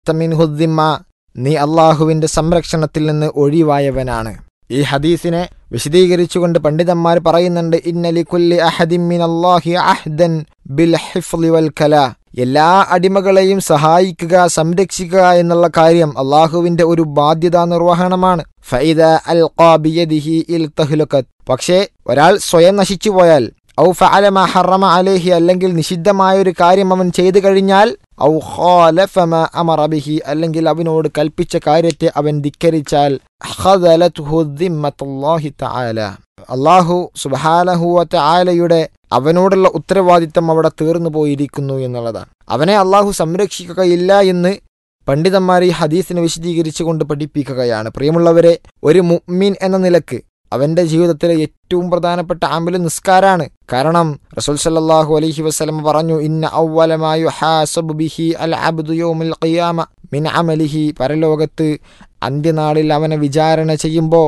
മിൻഹുദ്ദിമ്മ നീ അള്ളാഹുവിന്റെ സംരക്ഷണത്തിൽ നിന്ന് ഒഴിവായവനാണ് ഈ ഹദീസിനെ വിശദീകരിച്ചുകൊണ്ട് പണ്ഡിതന്മാർ പറയുന്നുണ്ട് ഇന്നലി കുല്ലി അഹദിൻ അല്ലാഹി അഹ്ദൻ ബിൽ ഹിഫ്ളി വൽ കല എല്ലാ അടിമകളെയും സഹായിക്കുക സംരക്ഷിക്കുക എന്നുള്ള കാര്യം അള്ളാഹുവിന്റെ ഒരു ബാധ്യതാ നിർവഹണമാണ് ഫൈദ അൽ ബിയദിഹി ഇൽ തഹ്ലുക്കത്ത് പക്ഷേ ഒരാൾ സ്വയം നശിച്ചു പോയാൽ ഔ ഫഅല മാ ഹറമ അലൈഹി അല്ലെങ്കിൽ നിഷിദ്ധമായ ഒരു കാര്യം അവൻ ചെയ്തു കഴിഞ്ഞാൽ ഔ ഖാലഫ മാ അമറ ബിഹി അല്ലെങ്കിൽ അവനോട് കൽപ്പിച്ച കാര്യത്തെ അവൻ ധിക്കരിച്ചാൽ ഖദലത്ഹു ദിമ്മത്തുല്ലാഹി തആല അള്ളാഹു സുബ്ഹാനഹു വ തആലയുടെ അവനോടുള്ള ഉത്തരവാദിത്തം അവിടെ തീർന്നു പോയിരിക്കുന്നു എന്നുള്ളതാണ് അവനെ അള്ളാഹു സംരക്ഷിക്കുകയില്ല എന്ന് പണ്ഡിതന്മാർ ഈ ഹദീസിനെ വിശദീകരിച്ചുകൊണ്ട് പഠിപ്പിക്കുകയാണ് പ്രിയമുള്ളവരെ ഒരു മുഅ്മിൻ എന്ന നിലക്ക് അവന്റെ ജീവിതത്തിലെ ഏറ്റവും പ്രധാനപ്പെട്ട ആമ്പല് നിസ്കാരാണ് കാരണം റസൂൽ സല്ലല്ലാഹു അലൈഹി വസല്ലം പറഞ്ഞു ഇന്ന അവലമായു ഹാസബു ബിഹി അൽ അബ്ദു യൗമിൽ ഖിയാമ മിൻ അമലിഹി പരലോകത്ത് അന്ത്യനാളിൽ അവനെ വിചാരണ ചെയ്യുമ്പോൾ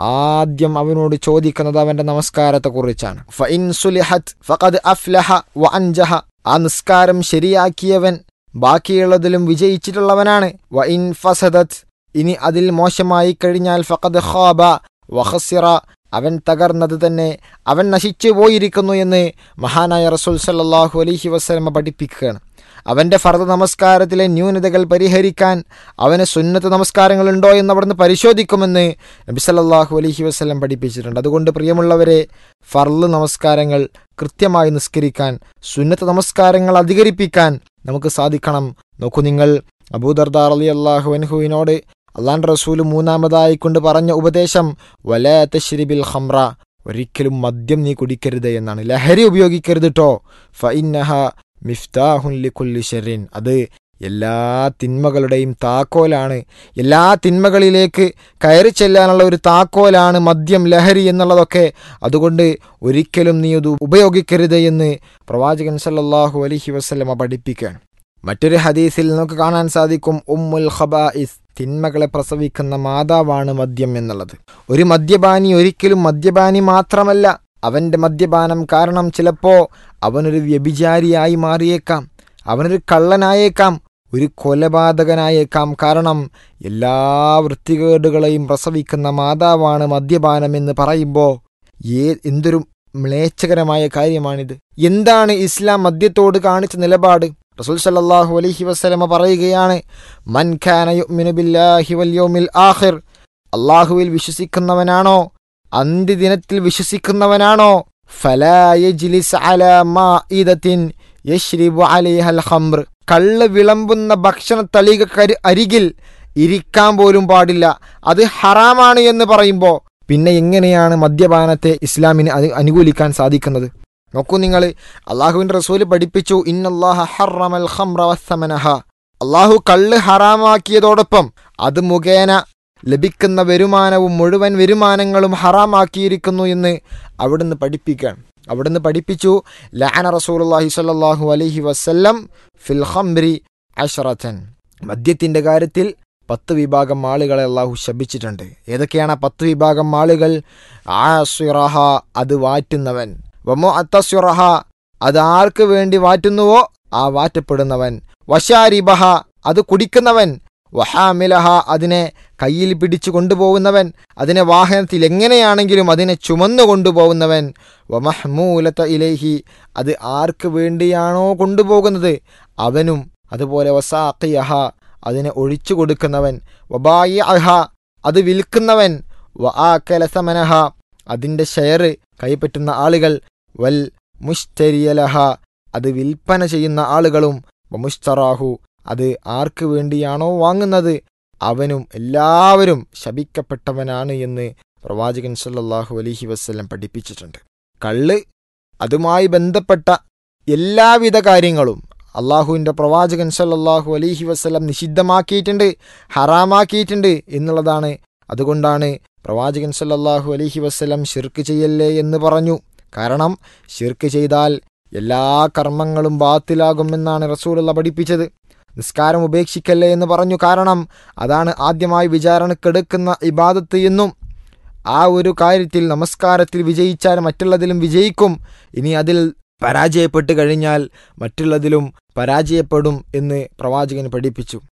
ആദ്യം അവനോട് ചോദിക്കുന്നത് അവന്റെ നമസ്കാരത്തെക്കുറിച്ചാണ് ഫഇൻ സുലിഹത് ഫഖദ് അഫ്ലഹ വ അൻജഹ ആ നിസ്കാരം ശരിയാക്കിയവൻ ബാക്കിയുള്ളതിലും വിജയിച്ചിട്ടുള്ളവനാണ് വ ഇൻ ഫസദത് ഇനി അതിൽ മോശമായി കഴിഞ്ഞാൽ ഫഖദ് ഖാബ വഹസിറ അവൻ തകർന്നത് തന്നെ അവൻ നശിച്ചു പോയിരിക്കുന്നു എന്ന് മഹാനായ റസൂൽ സല്ലല്ലാഹു അലൈഹി വസല്ലമ പഠിപ്പിക്കുകയാണ് അവന്റെ ഫർദ് നമസ്കാരത്തിലെ ന്യൂനതകൾ പരിഹരിക്കാൻ അവന് സുന്നത്ത് നമസ്കാരങ്ങളുണ്ടോ എന്ന് അവിടുന്ന് പരിശോധിക്കുമെന്ന് നബി സല്ലല്ലാഹു അലൈഹി വസല്ലം പഠിപ്പിച്ചിട്ടുണ്ട് അതുകൊണ്ട് പ്രിയമുള്ളവരെ ഫർള് നമസ്കാരങ്ങൾ കൃത്യമായി നിസ്കരിക്കാൻ സുന്നത്ത് നമസ്കാരങ്ങൾ അധികരിപ്പിക്കാൻ നമുക്ക് സാധിക്കണം നോക്കൂ നിങ്ങൾ അബൂദർദാർ അലി അള്ളാഹു അൻഹുവിനോട് അള്ളാൻ റസൂൽ മൂന്നാമതായി കൊണ്ട് പറഞ്ഞ ഉപദേശം വലാത്ത ഷിരിബിൽ ഹംറ ഒരിക്കലും മദ്യം നീ കുടിക്കരുത് എന്നാണ് ലഹരി ഉപയോഗിക്കരുത് കേട്ടോ ഫഇന്നഹ മിഫ്താഹുൻ ലിക്കുല്ലി ഷെറിൻ അത് എല്ലാ തിന്മകളുടെയും താക്കോലാണ് എല്ലാ തിന്മകളിലേക്ക് കയറി ചെല്ലാനുള്ള ഒരു താക്കോലാണ് മദ്യം ലഹരി എന്നുള്ളതൊക്കെ അതുകൊണ്ട് ഒരിക്കലും നീ അത് ഉപയോഗിക്കരുത് എന്ന് പ്രവാചകൻ സല്ലല്ലാഹു അലൈഹി വസല്ലമ പഠിപ്പിക്കുകയാണ് മറ്റൊരു ഹദീസിൽ നമുക്ക് കാണാൻ സാധിക്കും ഉമ്മുൽ ഖബായിസ് തിന്മകളെ പ്രസവിക്കുന്ന മാതാവാണ് മദ്യം എന്നുള്ളത് ഒരു മദ്യപാനി ഒരിക്കലും മദ്യപാനി മാത്രമല്ല അവന്റെ മദ്യപാനം കാരണം ചിലപ്പോ അവനൊരു വ്യഭിചാരിയായി മാറിയേക്കാം അവനൊരു കള്ളനായേക്കാം ഒരു കൊലപാതകനായേക്കാം കാരണം എല്ലാ വൃത്തികേടുകളെയും പ്രസവിക്കുന്ന മാതാവാണ് മദ്യപാനം എന്ന് പറയുമ്പോൾ ഏ എന്തൊരു മ്ലേച്ഛകരമായ കാര്യമാണിത് എന്താണ് ഇസ്ലാം മദ്യത്തോട് കാണിച്ച നിലപാട് റസൂൽ സല്ലല്ലാഹു അലൈഹി വസല്ലമ പറയുകയാണ് മൻ ഖാന യുഅ്മിനു ബില്ലാഹി വൽ യൗമിൽ ആഖിർ അള്ളാഹുവിൽ വിശ്വസിക്കുന്നവനാണോ അന്ത്യദിനത്തിൽ വിശ്വസിക്കുന്നവനാണോ ഫലാ യജ്ലിസ് അലാ മാഇദത്തിൻ യശ്രിബു അലൈഹൽ ഖംർ കള്ള് വിളമ്പുന്ന ഭക്ഷണ തളികക്കരി അരികിൽ ഇരിക്കാൻ പോലും പാടില്ല അത് ഹറാമാണ് എന്ന് പറയുമ്പോൾ പിന്നെ എങ്ങനെയാണ് മദ്യപാനത്തെ ഇസ്ലാമിന് അത് അനുകൂലിക്കാൻ സാധിക്കുന്നത് നോക്കൂ നിങ്ങൾ അള്ളാഹുവിന്റെ റസൂല് പഠിപ്പിച്ചു ഇന്നല്ലാഹ ഹറമൽ ഖംറ വസ്സമനഹ അള്ളാഹു കള്ള് ഹറാമാക്കിയതോടൊപ്പം അത് മുഖേന ലഭിക്കുന്ന വരുമാനവും മുഴുവൻ വരുമാനങ്ങളും ഹറാമാക്കിയിരിക്കുന്നു എന്ന് അവിടുന്ന് പഠിപ്പിക്കുകയാണ് അവിടുന്ന് പഠിപ്പിച്ചു ലഅന റസൂലുള്ളാഹി സ്വല്ലല്ലാഹു അലൈഹി വസല്ലം ഫിൽ ഖംറി അഷ്റത്തൻ മദ്യത്തിന്റെ കാര്യത്തിൽ പത്ത് വിഭാഗം ആളുകളെ അള്ളാഹു ശപിച്ചിട്ടുണ്ട് ഏതൊക്കെയാണ് ആ പത്ത് വിഭാഗം ആളുകൾ ആസിറഹ അത് വാറ്റുന്നവൻ വമോ അത്തസ്യുറഹ അത് ആർക്ക് വേണ്ടി വാറ്റുന്നുവോ ആ വാറ്റപ്പെടുന്നവൻ വശാരിബഹ അത് കുടിക്കുന്നവൻ വഹാമിലഹ അതിനെ കയ്യിൽ പിടിച്ചു കൊണ്ടുപോകുന്നവൻ അതിനെ വാഹനത്തിൽ എങ്ങനെയാണെങ്കിലും അതിനെ ചുമന്നു കൊണ്ടുപോകുന്നവൻ വമഹ്മൂലത്ത ഇലേഹി അത് ആർക്ക് വേണ്ടിയാണോ കൊണ്ടുപോകുന്നത് അവനും അതുപോലെ വസാഖിയഹ അതിനെ ഒഴിച്ചു കൊടുക്കുന്നവൻ വബായി അഹ അത് വിൽക്കുന്നവൻ വ ആ കലസമനഹ അതിൻ്റെ ഷെയർ കൈപ്പറ്റുന്ന ആളുകൾ വൽ മുഷ്തരിയലഹ അത് വിൽപ്പന ചെയ്യുന്ന ആളുകളും വമുസ്തറാഹു അത് ആർക്ക് വേണ്ടിയാണോ വാങ്ങുന്നത് അവനും എല്ലാവരും ശപിക്കപ്പെട്ടവനാണ് എന്ന് പ്രവാചകൻ സല്ലല്ലാഹു അലൈഹി വസ്ല്ലം പഠിപ്പിച്ചിട്ടുണ്ട് കള്ള് അതുമായി ബന്ധപ്പെട്ട എല്ലാവിധ കാര്യങ്ങളും അള്ളാഹുവിൻ്റെ പ്രവാചകൻ സല്ലല്ലാഹു അലൈഹി വസ്ലം നിഷിദ്ധമാക്കിയിട്ടുണ്ട് ഹറാമാക്കിയിട്ടുണ്ട് എന്നുള്ളതാണ് അതുകൊണ്ടാണ് പ്രവാചകൻ സല്ലല്ലാഹു അലൈഹി വസ്ലം ഷിർക്ക് ചെയ്യല്ലേ എന്ന് പറഞ്ഞു കാരണം ഷിർക്ക് ചെയ്താൽ എല്ലാ കർമ്മങ്ങളും ബാത്തിലാകുമെന്നാണ് റസൂലുള്ള പഠിപ്പിച്ചത് നിസ്കാരം ഉപേക്ഷിക്കല്ലേ എന്ന് പറഞ്ഞു കാരണം അതാണ് ആദ്യമായി വിചാരണക്കെടുക്കുന്ന ഇബാദത്ത് എന്നും ആ ഒരു കാര്യത്തിൽ നമസ്കാരത്തിൽ വിജയിച്ചാൽ മറ്റുള്ളതിലും വിജയിക്കും ഇനി അതിൽ പരാജയപ്പെട്ട് കഴിഞ്ഞാൽ മറ്റുള്ളതിലും പരാജയപ്പെടും എന്ന് പ്രവാചകൻ പഠിപ്പിച്ചു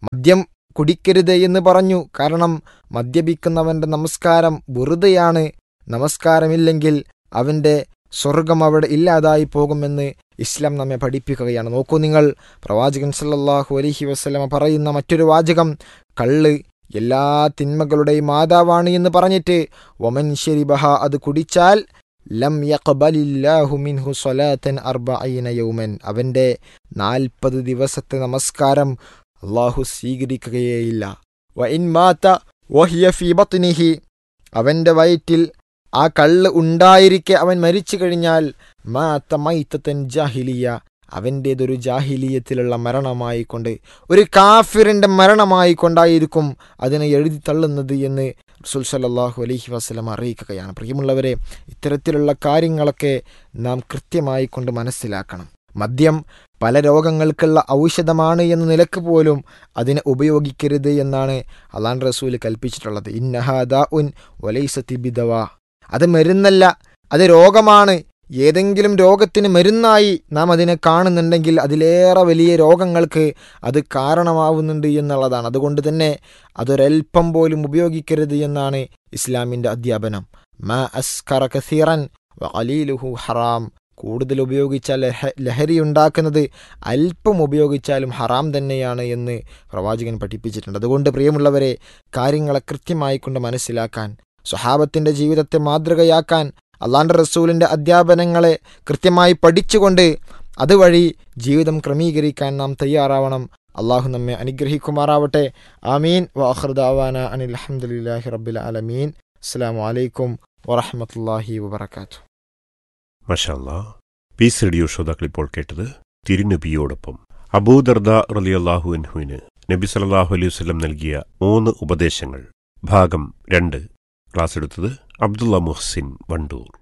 മദ്യം കുടിക്കരുത് എന്ന് പറഞ്ഞു കാരണം മദ്യപിക്കുന്നവന്റെ നമസ്കാരം വെറുതെയാണ് നമസ്കാരമില്ലെങ്കിൽ അവന്റെ സ്വർഗം അവിടെ ഇല്ലാതായി പോകുമെന്ന് ഇസ്ലാം നമ്മെ പഠിപ്പിക്കുകയാണ് നോക്കൂ നിങ്ങൾ പ്രവാചകൻ സല്ലല്ലാഹു അലൈഹി വസല്ലമ പറയുന്ന മറ്റൊരു വാചകം കള്ള് എല്ലാ തിന്മകളുടെയും മാതാവാണ് എന്ന് പറഞ്ഞിട്ട് ഒമൻ ശരിബഹ അത് കുടിച്ചാൽ ലം യഖ്ബലില്ലാഹു മിൻഹു സ്വലാത്തൻ അർബഈന യൗമൻ അവന്റെ നാൽപ്പത് ദിവസത്തെ നമസ്കാരം അള്ളാഹു സ്വീകരിക്കുകയേയില്ല വ ഇൻ മാത വഹിയ ഫീ ബത്നിഹി അവന്റെ വയറ്റിൽ ആ കള്ള് ഉണ്ടായിരിക്കെ അവൻ മരിച്ചു കഴിഞ്ഞാൽ മാത്ത മൈത്തൻ ജാഹിലിയ അവൻ്റേതൊരു ജാഹിലീയത്തിലുള്ള മരണമായി കൊണ്ട് ഒരു കാഫിറിൻ്റെ മരണമായി കൊണ്ടായിരിക്കും അതിനെ എഴുതി തള്ളുന്നത് എന്ന് റസൂൽ സല്ലല്ലാഹു അലൈഹി വസല്ലം അറിയിക്കുകയാണ് പ്രിയമുള്ളവരെ ഇത്തരത്തിലുള്ള കാര്യങ്ങളൊക്കെ നാം കൃത്യമായി കൊണ്ട് മനസ്സിലാക്കണം മദ്യം പല രോഗങ്ങൾക്കുള്ള ഔഷധമാണ് എന്ന നിലക്ക് പോലും അതിനെ ഉപയോഗിക്കരുത് എന്നാണ് അള്ളാൻ റസൂൽ കൽപ്പിച്ചിട്ടുള്ളത് ഇന്നഹാദ ഉൻ വലൈസത്തി ബിദവ അത് മരുന്നല്ല അത് രോഗമാണ് ഏതെങ്കിലും രോഗത്തിന് മരുന്നായി നാം അതിനെ കാണുന്നുണ്ടെങ്കിൽ അതിലേറെ വലിയ രോഗങ്ങൾക്ക് അത് കാരണമാവുന്നുണ്ട് എന്നുള്ളതാണ് അതുകൊണ്ട് തന്നെ അതൊരൽപ്പം പോലും ഉപയോഗിക്കരുത് എന്നാണ് ഇസ്ലാമിൻ്റെ അധ്യാപനം മാ അസ്കറ കസീറൻ അലീലുഹു ഹറാം കൂടുതൽ ഉപയോഗിച്ചാൽ ലഹ ലഹരി ഉണ്ടാക്കുന്നത് അല്പം ഉപയോഗിച്ചാലും ഹറാം തന്നെയാണ് എന്ന് പ്രവാചകൻ പഠിപ്പിച്ചിട്ടുണ്ട് അതുകൊണ്ട് പ്രിയമുള്ളവരെ കാര്യങ്ങളെ കൃത്യമായി കൊണ്ട് മനസ്സിലാക്കാൻ സ്വഹാബത്തിൻ്റെ ജീവിതത്തെ മാതൃകയാക്കാൻ അള്ളാൻ്റെ റസൂലിൻ്റെ അധ്യാപനങ്ങളെ കൃത്യമായി പഠിച്ചുകൊണ്ട് അതുവഴി ജീവിതം ക്രമീകരിക്കാൻ നാം തയ്യാറാവണം അള്ളാഹു നമ്മെ അനുഗ്രഹിക്കുമാറാവട്ടെ ആമീൻ വാഹൃദാവാന അനിൽ അഹമ്മദില്ലാഹി റബ്ബിൽ ആലമീൻ അസ്സാം വലൈക്കും വറഹമത്തല്ലാഹി വബർക്കാത്തു മഷാല്ല പീസ് റേഡിയോ ശ്രോതാക്കൾ ഇപ്പോൾ കേട്ടത് തിരുനബിയോടൊപ്പം അബൂദർദ റലിയല്ലാഹു അൻഹുവിന് നബി സല്ലല്ലാഹു അലൈഹി വസല്ലം നൽകിയ മൂന്ന് ഉപദേശങ്ങൾ ഭാഗം രണ്ട് ക്ലാസ് എടുത്തത് അബ്ദുള്ള മുഹ്സിൻ വണ്ടൂർ